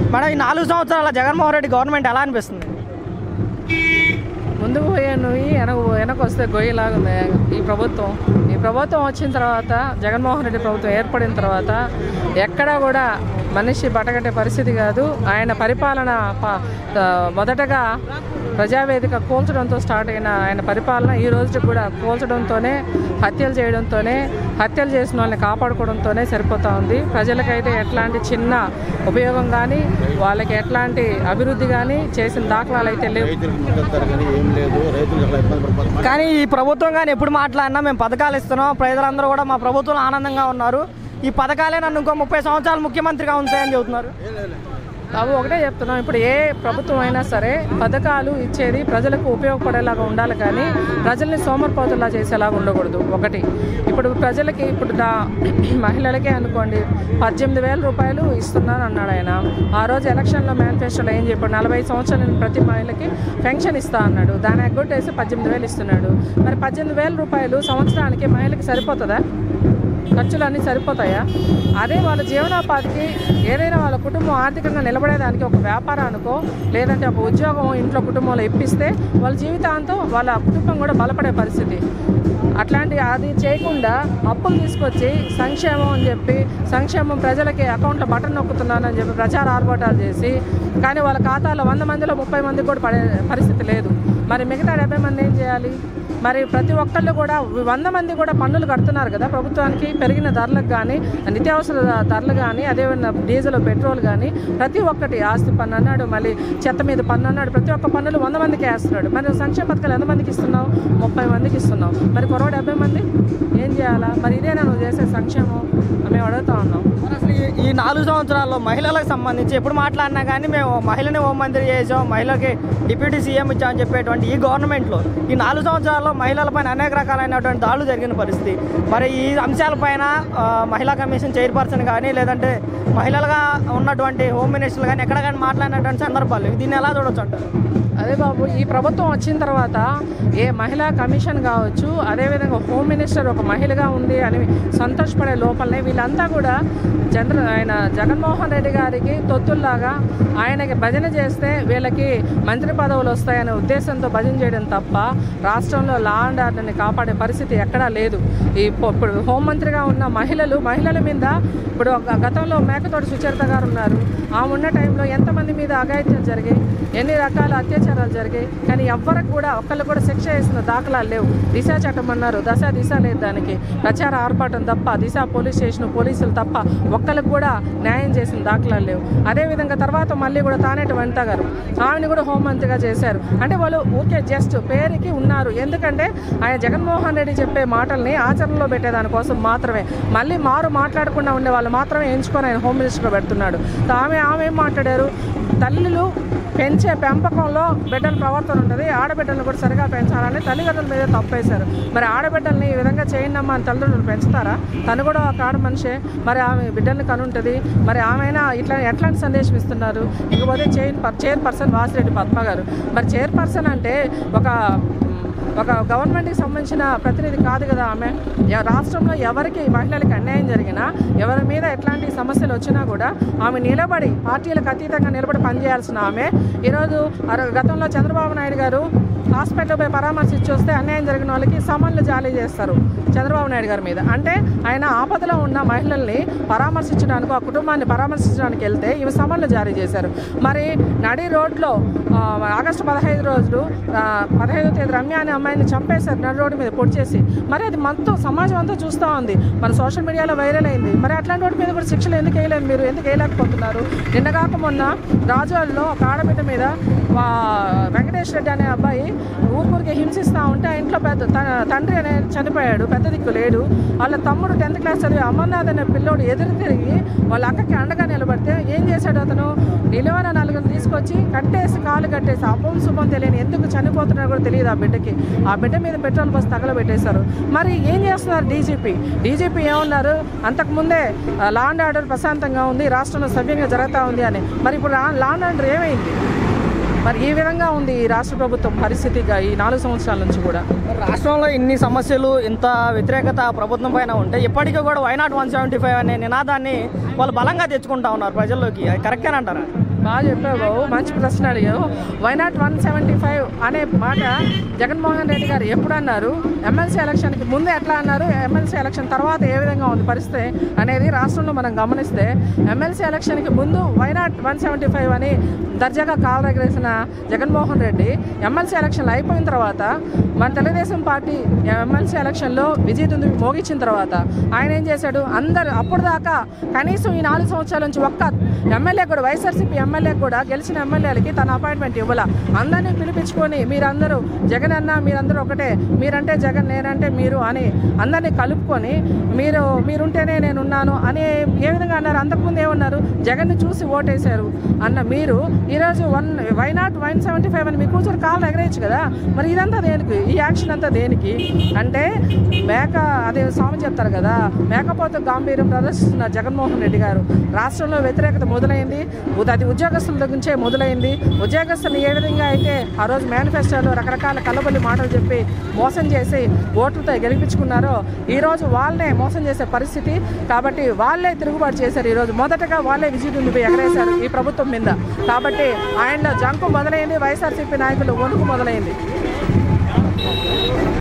madam ఈ నాలుగు సంవత్సరాల జగన్మోహన్ రెడ్డి గవర్నమెంట్ ఎలా అనిపిస్తుంది ముందుకు పోయే నువ్వు వెనక వెనక వస్తే గొయ్యలాగా ఉంది ఈ ప్రభుత్వం ఈ ప్రభుత్వం వచ్చిన తర్వాత జగన్మోహన్ రెడ్డి ప్రభుత్వం ఏర్పడిన తర్వాత ఎక్కడా కూడా మనిషి బటగట్టే పరిస్థితి కాదు ఆయన పరిపాలన ప- ఆ, మొదటగా ప్రజావేదిక కూల్చడంతో స్టార్ట్ అయిన ఆయన పరిపాలన ఈ రోజుకి కూడా కూల్చడంతోనే హత్యలు చేయడంతోనే హత్యలు చేసిన వాళ్ళని కాపాడుకోవడంతోనే సరిపోతా ఉంది ప్రజలకైతే ఎట్లాంటి చిన్న ఉపయోగం కానీ వాళ్ళకి ఎట్లాంటి అభివృద్ధి కానీ చేసిన దాఖలాలు అయితే లేవు రైతులకు మద్దతు ధర కానీ ఏం లేదు రైతులు చాలా ఇబ్బంది పడిపోతున్నారు కానీ ఈ ప్రభుత్వం కానీ ఎప్పుడు మాట్లాడినా మేము పథకాలు ఇస్తున్నాం ప్రజలందరూ కూడా మా ప్రభుత్వంలో ఆనందంగా ఉన్నారు ఈ పథకాలే నన్ను ఇంకో ముప్పై సంవత్సరాలు ముఖ్యమంత్రిగా ఉంటాయని చెబుతున్నారు బాబు ఒకటే చెప్తున్నాం ఇప్పుడు ఏ ప్రభుత్వం అయినా సరే పథకాలు ఇచ్చేది ప్రజలకు ఉపయోగపడేలాగా ఉండాలి కానీ ప్రజల్ని సోమరిపోతులా చేసేలాగా ఉండకూడదు ఒకటి ఇప్పుడు ప్రజలకి ఇప్పుడు నా మహిళలకే అనుకోండి పద్దెనిమిది వేల రూపాయలు ఇస్తున్నాను అన్నాడు ఆయన ఆ రోజు ఎలక్షన్లో మేనిఫెస్టోలో ఏం చెప్పాడు నలభై సంవత్సరాల ప్రతి మహిళకి పెన్షన్ ఇస్తా అన్నాడు దాని ఎగ్గొట్టేసి పద్దెనిమిది వేలు ఇస్తున్నాడు మరి పద్దెనిమిది వేల రూపాయలు సంవత్సరానికి మహిళకి సరిపోతుందా ఖర్చులు అన్నీ సరిపోతాయా అదే వాళ్ళ జీవనోపాధికి ఏదైనా వాళ్ళ కుటుంబం ఆర్థికంగా నిలబడేదానికి ఒక వ్యాపారానికో లేదంటే ఒక ఉద్యోగం ఇంట్లో కుటుంబంలో ఇప్పిస్తే వాళ్ళ జీవితాంతం వాళ్ళ కుటుంబం కూడా బలపడే పరిస్థితి అట్లాంటి అది చేయకుండా అప్పులు తీసుకొచ్చి సంక్షేమం అని చెప్పి సంక్షేమం ప్రజలకి అకౌంట్లో బటన్ నొక్కుతున్నానని చెప్పి ప్రచార ఆర్భాటాలు చేసి కానీ వాళ్ళ ఖాతాలో వంద మందిలో ముప్పై మందికి కూడా పడే పరిస్థితి లేదు మరి మిగతా డెబ్బై మంది ఏం చేయాలి మరి ప్రతి ఒక్కళ్ళు కూడా వంద మంది కూడా పన్నులు కడుతున్నారు కదా ప్రభుత్వానికి పెరిగిన ధరలకు కానీ నిత్యావసర ధరలు కానీ అదేవిధంగా డీజిల్ పెట్రోల్ కానీ ప్రతి ఒక్కటి ఆస్తి పన్ను అన్నాడు మళ్ళీ చెత్త మీద పన్ను అన్నాడు ప్రతి ఒక్క పన్నులు వంద మందికి వేస్తున్నాడు మరి సంక్షేమ పథకాలు ఎంతమందికి ఇస్తున్నావు ముప్పై మందికి ఇస్తున్నావు మరి కొరవ డెబ్బై మంది ఏం చేయాలా మరి ఇదేనా నువ్వు చేసే సంక్షేమం మేము అడుగుతా ఉన్నాం మరి అసలు ఈ- ఈ నాలుగు సంవత్సరాల్లో మహిళలకు సంబంధించి ఎప్పుడు మాట్లాడినా కానీ మేము మహిళని హోంమంత్రి చేసాం మహిళకి డిప్యూటీ సీఎం ఇచ్చామని చెప్పేటువంటి ఈ గవర్నమెంట్లో ఈ నాలుగు సంవత్సరాల్లో మహిళలపైన అనేక రకాలైనటువంటి దాడులు జరిగిన పరిస్థితి మరి ఈ అంశాలపైన ఆ, మహిళా కమిషన్ చైర్పర్సన్ కానీ లేదంటే మహిళలుగా ఉన్నటువంటి హోమ్ మినిస్టర్లు కానీ ఎక్కడ కానీ మాట్లాడినటువంటి సందర్భాలు దీన్ని ఎలా చూడొచ్చు అంటారు అదే బాబు ఈ ప్రభుత్వం వచ్చిన తర్వాత ఏ మహిళా కమిషన్ కావచ్చు అదేవిధంగా హోమ్ మినిస్టర్ ఒక మహిళగా ఉంది అని సంతోషపడే లోపలనే వీళ్ళంతా కూడా చంద్ర ఆయన జగన్మోహన్ రెడ్డి గారికి తొత్తుల్లాగా ఆయనకి భజన చేస్తే వీళ్ళకి మంత్రి పదవులు వస్తాయనే ఉద్దేశంతో భజన చేయడం తప్ప రాష్ట్రంలో లా అండ్ ఆర్డర్ని కాపాడే పరిస్థితి ఎక్కడా లేదు ఈ పొ- ఇప్పుడు హోంమంత్రిగా ఉన్న మహిళలు మహిళల మీద ఇప్పుడు ఒక గతంలో మేకతోటి సుచరిత గారు ఉన్నారు ఆమె ఉన్న టైంలో ఎంతమంది మీద అఘాయిత్యాలు జరిగాయి ఎన్ని రకాల అత్యాచారాలు జరిగాయి కానీ ఎవ్వరికి కూడా ఒక్కళ్ళు కూడా శిక్ష వేసిన దాఖలాలు లేవు దిశ చట్టం అన్నారు దశ దిశ లేదు దానికి ప్రచార ఆర్భాటం తప్ప దిశ పోలీస్ స్టేషన్ పోలీసులు తప్ప ఒక్కరికి కూడా న్యాయం చేసిన దాఖలాలు లేవు అదేవిధంగా తర్వాత మళ్ళీ కూడా తానేటి వనిత గారు ఆమెను కూడా హోంమంత్రిగా చేశారు అంటే వాళ్ళు ఊరికే జస్ట్ పేరుకి ఉన్నారు ఎందుకంటే ఆయన జగన్మోహన్ రెడ్డి చెప్పే మాటల్ని ఆచరణలో పెట్టేదానికోసం మాత్రమే మళ్ళీ మారు మాట్లాడకుండా ఉండే వాళ్ళు మాత్రమే ఎంచుకొని ఆయన హోమ్ మినిస్టర్గా పెడుతున్నాడు ఆమె ఆమె ఏం మాట్లాడారు తల్లులు పెంచే పెంపకంలో బిడ్డల ప్రవర్తన ఉంటుంది ఆడబిడ్డలను కూడా సరిగా పెంచాలని తల్లిదండ్రుల మీద తప్పేశారు మరి ఆడబిడ్డల్ని ఈ విధంగా చేయండమ్మా అని తల్లిదండ్రులు పెంచుతారా తను కూడా ఒక ఆడ మనిషే మరి ఆమె బిడ్డల్ని కనుంటుంది మరి ఆమెనా ఇట్లా ఎట్లాంటి సందేశం ఇస్తున్నారు ఇకపోతే chair chairperson Vasireddy Padma garu మరి చైర్ పర్సన్ అంటే ఒక ఒక గవర్నమెంట్కి సంబంధించిన ప్రతినిధి కాదు కదా ఆమె ఎ- రాష్ట్రంలో ఎవరికి మహిళలకు అన్యాయం జరిగినా ఎవరి మీద ఎట్లాంటి సమస్యలు వచ్చినా కూడా ఆమె నిలబడి పార్టీలకు అతీతంగా నిలబడి పనిచేయాల్సిన ఆమె ఈరోజు అర- గతంలో చంద్రబాబు నాయుడు గారు హాస్పిటల్ పోయి పరామర్శించి వస్తే అన్యాయం జరిగిన వాళ్ళకి సమన్లు జారీ చేస్తారు చంద్రబాబు నాయుడు గారి మీద అంటే ఆయన ఆపదలో ఉన్న మహిళల్ని పరామర్శించడానికి ఆ కుటుంబాన్ని పరామర్శించడానికి వెళ్తే ఇవి సమన్లు జారీ చేశారు మరి నడి రోడ్లో ఆ, ఆగస్టు పదహైదు రోజులు ఆ, పదహైదో తేదీ రమ్య అనే అమ్మాయిని చంపేశారు నడి రోడ్డు మీద పొడి చేసి మరి అది మొత్తం సమాజం అంతా చూస్తూ ఉంది మన సోషల్ మీడియాలో వైరల్ అయింది మరి అట్లాంటి వాటి మీద కూడా శిక్షలు ఎందుకు వేయలేదు మీరు ఎందుకు వేయలేకపోతున్నారు నిన్నగాక మొన్న రాజువాడలో ఒక ఆడబిడ్డ మీద వా- వెంకటేష్ రెడ్డి అనే అబ్బాయి ఊరికి హింసిస్తూ ఉంటే ఆ ఇంట్లో పెద్ద త- తండ్రి అనే చనిపోయాడు పెద్ద దిక్కు లేడు వాళ్ళ తమ్ముడు టెన్త్ క్లాస్ చదివి అమర్నాథ్ అనే పిల్లోడు ఎదురు తిరిగి వాళ్ళ అక్కకి అండగా నిలబడితే ఏం చేశాడు అతను నిలువన నలుగురు తీసుకొచ్చి కట్టేసి కాలు కట్టేసి అప్పం శుభం తెలియని ఎందుకు చనిపోతున్నాడో కూడా తెలియదు ఆ బిడ్డకి ఆ బిడ్డ మీద పెట్రోల్ బస్ తగలబెట్టేశారు మరి ఏం చేస్తున్నారు డీజీపీ డీజీపీ ఏమన్నారు అంతకుముందే లా అండ్ ఆర్డర్ ప్రశాంతంగా ఉంది రాష్ట్రంలో సవ్యంగా జరుగుతూ ఉంది అని మరి ఇప్పుడు లా అండ్ ఆర్డర్ ఏమైంది మరి ఈ విధంగా ఉంది ఈ రాష్ట్ర ప్రభుత్వం పరిస్థితిగా ఈ నాలుగు సంవత్సరాల నుంచి కూడా రాష్ట్రంలో ఇన్ని సమస్యలు ఇంత వ్యతిరేకత ప్రభుత్వం పైన ఉంటే ఇప్పటికీ కూడా వైనాట్ వన్ సెవెంటీ ఫైవ్ అనే నినాదాన్ని వాళ్ళు బలంగా తెచ్చుకుంటా ఉన్నారు ప్రజల్లోకి అది కరెక్టేనంటారా బాగా చెప్పావు బాబు మంచి ప్రశ్న అడిగావు వైనాట్ వన్ సెవెంటీ ఫైవ్ అనే మాట జగన్మోహన్ రెడ్డి గారు ఎప్పుడు అన్నారు ఎమ్మెల్సీ ఎలక్షన్కి ముందు ఎట్లా అన్నారు ఎమ్మెల్సీ ఎలక్షన్ తర్వాత ఏ విధంగా ఉంది పరిస్థితి అనేది రాష్ట్రంలో మనం గమనిస్తే ఎమ్మెల్సీ ఎలక్షన్కి ముందు వైనాట్ వన్ సెవెంటీ ఫైవ్ అని దర్జాగా కాలు ఎగరేసిన జగన్మోహన్ రెడ్డి ఎమ్మెల్సీ ఎలక్షన్లు అయిపోయిన తర్వాత మన తెలుగుదేశం పార్టీ ఎమ్మెల్సీ ఎలక్షన్లో విజయ దుందుబి మోగించిన తర్వాత ఆయన ఏం చేశాడు అందరు అప్పుడు దాకా కనీసం ఈ నాలుగు సంవత్సరాల నుంచి ఒక్క ఎమ్మెల్యే కూడా వైఎస్ఆర్సీపీ ఎమ్మెల్యే కూడా గెలిచిన ఎమ్మెల్యేలకి తన అపాయింట్మెంట్ ఇవ్వాల అందరినీ పిలిపించుకొని మీరందరూ జగన్ అన్న మీరందరూ ఒకటే మీరంటే జగన్ నేనంటే మీరు అని అందరినీ కలుపుకొని మీరు మీరుంటేనే నేను ఉన్నాను అని ఏ విధంగా అన్నారు అంతకుముందు ఏమన్నారు జగన్ని చూసి ఓటేశారు అన్న మీరు ఈరోజు one why not one seventy five అని మీ కూర్చొని కాళ్ళు ఎగరేయచ్చు కదా మరి ఇదంతా దేనికి ఈ యాక్షన్ అంతా దేనికి అంటే మేక అదే స్వామి చెప్తారు కదా మేకపోతే గాంభీర్యం ప్రదర్శిస్తున్న జగన్మోహన్ రెడ్డి గారు రాష్ట్రంలో వ్యతిరేకత మొదలైంది ఉద- అది ఉద్యోగస్తుల దగ్గర నుంచే మొదలైంది ఉద్యోగస్తులు ఏ విధంగా అయితే ఆ రోజు మేనిఫెస్టోలో రకరకాల కల్లబొల్లి మాటలు చెప్పి మోసం చేసి ఓట్లతో గెలిపించుకున్నారో ఈ రోజు వాళ్ళనే మోసం చేసే పరిస్థితి కాబట్టి వాళ్ళే తిరుగుబాటు చేశారు ఈ రోజు మొదటగా వాళ్ళే విజయదుండిపై ఎగరేశారు ఈ ప్రభుత్వం మీద కాబట్టి ఆయనలో జంకు మొదలైంది వైఎస్ఆర్సీపీ నాయకులు వణుకు మొదలైంది